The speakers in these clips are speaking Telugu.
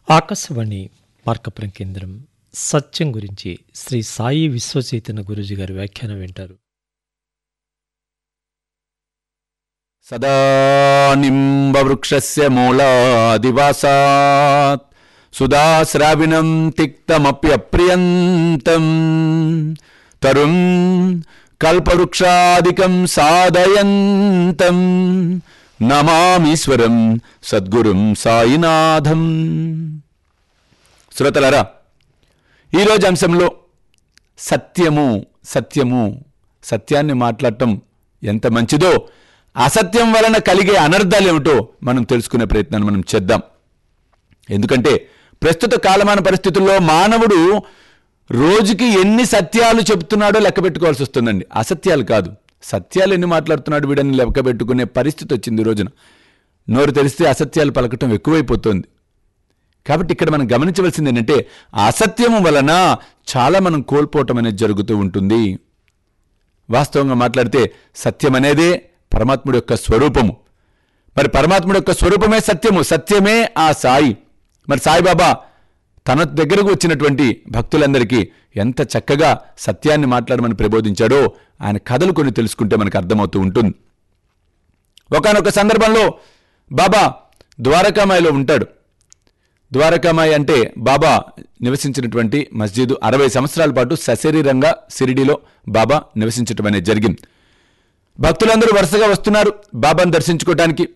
ఆకాశవాణి మార్కపురం కేంద్రం సత్యం గురించి శ్రీ సాయి విశ్వచైతన్య గురూజీ గారి వ్యాఖ్యానం వింటారు సదా నింబవృక్షస్య మూలాదివాసాత్ సుధాశ్రావిణం తిక్తమప్యప్రియంతం తరుం కల్పవృక్షాదికం సాధయంతం నమామీశ్వరం సద్గురుం సాయినాథం శ్రోతలరా ఈరోజు అంశంలో సత్యము సత్యము సత్యాన్ని మాట్లాడటం ఎంత మంచిదో అసత్యం వలన కలిగే అనర్థాలు ఏమిటో మనం తెలుసుకునే ప్రయత్నాన్ని మనం చేద్దాం ఎందుకంటే ప్రస్తుత కాలమాన పరిస్థితుల్లో మానవుడు రోజుకి ఎన్ని సత్యాలు చెప్తున్నాడో లెక్క పెట్టుకోవాల్సి వస్తుందండి అసత్యాలు కాదు సత్యాలు ఎన్ని మాట్లాడుతున్నాడు వీడని లెక్క పెట్టుకునే పరిస్థితి వచ్చింది ఈ రోజున నోరు తెరిస్తే అసత్యాలు పలకటం ఎక్కువైపోతుంది కాబట్టి ఇక్కడ మనం గమనించవలసింది ఏంటంటే అసత్యము వలన చాలా మనం కోల్పోవటం అనేది జరుగుతూ ఉంటుంది వాస్తవంగా మాట్లాడితే సత్యం అనేదే పరమాత్ముడి యొక్క స్వరూపము మరి పరమాత్ముడి యొక్క స్వరూపమే సత్యము సత్యమే ఆ సాయి మరి సాయిబాబా తన దగ్గరకు వచ్చినటువంటి భక్తులందరికీ ఎంత చక్కగా సత్యాన్ని మాట్లాడమని ప్రబోధించాడో ఆయన కథలు కొన్ని తెలుసుకుంటే మనకు అర్థమవుతూ ఉంటుంది ఒకానొక సందర్భంలో బాబా ద్వారకామాయిలో ఉంటాడు ద్వారకామాయి అంటే బాబా నివసించినటువంటి మస్జిద్ అరవై సంవత్సరాల పాటు సశరీరంగా సిరిడిలో బాబా నివసించటం అనేది జరిగింది భక్తులందరూ వరుసగా వస్తున్నారు బాబాను దర్శించుకోవటానికి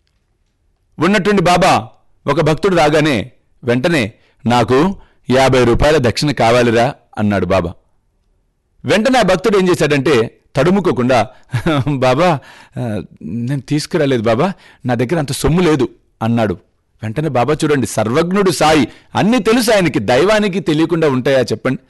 ఉన్నటువంటి బాబా ఒక భక్తుడు రాగానే వెంటనే నాకు యాభై రూపాయల దక్షిణ కావాలిరా అన్నాడు బాబా వెంటనే ఆ భక్తుడు ఏం చేశాడంటే తడుముకోకుండా బాబా ఆ, నేను తీసుకురాలేదు బాబా నా దగ్గర అంత సొమ్ము లేదు అన్నాడు వెంటనే బాబా చూడండి సర్వజ్ఞుడు సాయి అన్నీ తెలుసు ఆయనకి దైవానికి తెలియకుండా ఉంటాయా చెప్పండి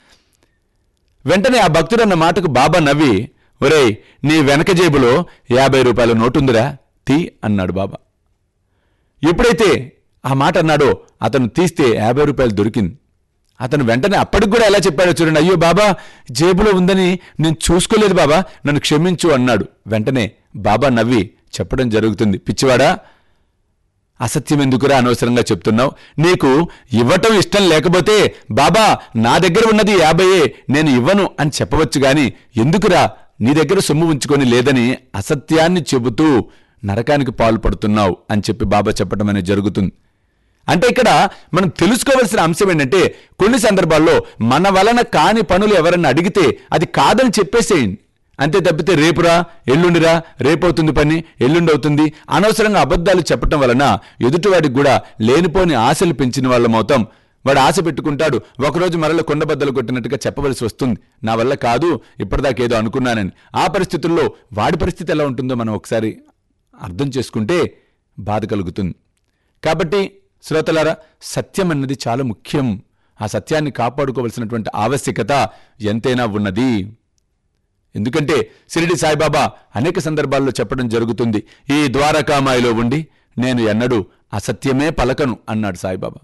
వెంటనే ఆ భక్తుడు అన్న మాటకు బాబా నవ్వి ఒరేయ్ నీ వెనక జేబులో యాభై రూపాయల నోటుందిరా తీ అన్నాడు బాబా ఎప్పుడైతే ఆ మాట అన్నాడో అతను తీస్తే యాభై రూపాయలు దొరికింది అతను వెంటనే అప్పటికి కూడా ఎలా చెప్పాడో చూడండి అయ్యో బాబా జేబులో ఉందని నేను చూసుకోలేదు బాబా నన్ను క్షమించు అన్నాడు వెంటనే బాబా నవ్వి చెప్పడం జరుగుతుంది పిచ్చివాడా అసత్యం ఎందుకురా అనవసరంగా చెప్తున్నావు నీకు ఇవ్వటం ఇష్టం లేకపోతే బాబా నా దగ్గర ఉన్నది యాభైయే నేను ఇవ్వను అని చెప్పవచ్చు గాని ఎందుకురా నీ దగ్గర సొమ్ము ఉంచుకొని లేదని అసత్యాన్ని చెబుతూ నరకానికి పాల్పడుతున్నావు అని చెప్పి బాబా చెప్పడం అనేది జరుగుతుంది అంటే ఇక్కడ మనం తెలుసుకోవాల్సిన అంశం ఏంటంటే కొన్ని సందర్భాల్లో మన వలన కాని పనులు ఎవరన్నా అడిగితే అది కాదని చెప్పేసేయండి అంతే తప్పితే రేపురా ఎల్లుండిరా రేపవుతుంది పని ఎల్లుండి అవుతుంది అనవసరంగా అబద్ధాలు చెప్పటం వలన ఎదుటివాడికి కూడా లేనిపోని ఆశలు పెంచిన వాళ్ళం అవుతాం వాడు ఆశ పెట్టుకుంటాడు ఒకరోజు మరల కొండబద్దలు కొట్టినట్టుగా చెప్పవలసి వస్తుంది నా వల్ల కాదు ఇప్పటిదాకా ఏదో అనుకున్నానని ఆ పరిస్థితుల్లో వాడి పరిస్థితి ఎలా ఉంటుందో మనం ఒకసారి అర్థం చేసుకుంటే బాధ కలుగుతుంది కాబట్టి శ్రోతలారా సత్యం అన్నది చాలా ముఖ్యం ఆ సత్యాన్ని కాపాడుకోవలసినటువంటి ఆవశ్యకత ఎంతైనా ఉన్నది ఎందుకంటే షిరిడి సాయిబాబా అనేక సందర్భాల్లో చెప్పడం జరుగుతుంది ఈ ద్వారకామాయిలో ఉండి నేను ఎన్నడూ అసత్యమే పలకను అన్నాడు సాయిబాబా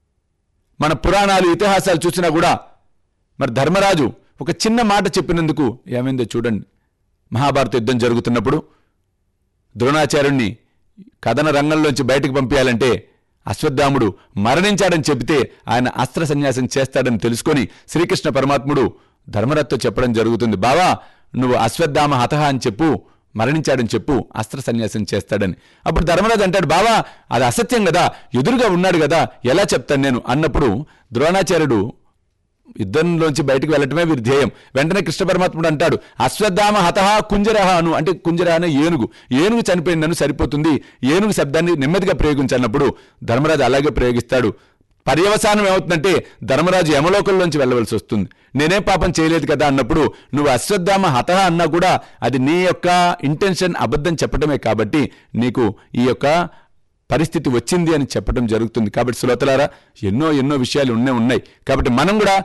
మన పురాణాలు ఇతిహాసాలు చూసినా కూడా మరి ధర్మరాజు ఒక చిన్న మాట చెప్పినందుకు ఏమైందో చూడండి మహాభారత యుద్ధం జరుగుతున్నప్పుడు ద్రోణాచార్యుణ్ణి కథన రంగంలోంచి బయటకు పంపించాలంటే అశ్వత్థాముడు మరణించాడని చెబితే ఆయన అస్త్ర సన్యాసం చేస్తాడని తెలుసుకొని శ్రీకృష్ణ పరమాత్ముడు ధర్మరథ్తో చెప్పడం జరుగుతుంది బావా నువ్వు అశ్వత్థామ హతహ అని చెప్పు మరణించాడని చెప్పు అస్త్ర సన్యాసం చేస్తాడని అప్పుడు ధర్మరాజు అంటాడు బావా అది అసత్యం కదా ఎదురుగా ఉన్నాడు కదా ఎలా చెప్తాను నేను అన్నప్పుడు ద్రోణాచార్యుడు యుద్ధంలోంచి బయటకు వెళ్ళటమే వీరి ధ్యేయం వెంటనే కృష్ణ పరమాత్ముడు అంటాడు అశ్వత్థామ హతహ కుంజరహ అను అంటే కుంజర అనే ఏనుగు ఏనుగు చనిపోయిందని సరిపోతుంది ఏనుగు శబ్దాన్ని నెమ్మదిగా ప్రయోగించన్నప్పుడు ధర్మరాజు అలాగే ప్రయోగిస్తాడు పర్యవసానం ఏమవుతుందంటే ధర్మరాజు యమలోకంలోంచి వెళ్ళవలసి వస్తుంది నేనేం పాపం చేయలేదు కదా అన్నప్పుడు నువ్వు అశ్వత్థామ హతహ అన్నా కూడా అది నీ యొక్క ఇంటెన్షన్ అబద్ధం చెప్పడమే కాబట్టి నీకు ఈ యొక్క పరిస్థితి వచ్చింది అని చెప్పడం జరుగుతుంది కాబట్టి శ్రోతలారా ఎన్నో ఎన్నో విషయాలు ఉన్నే ఉన్నాయి కాబట్టి మనం కూడా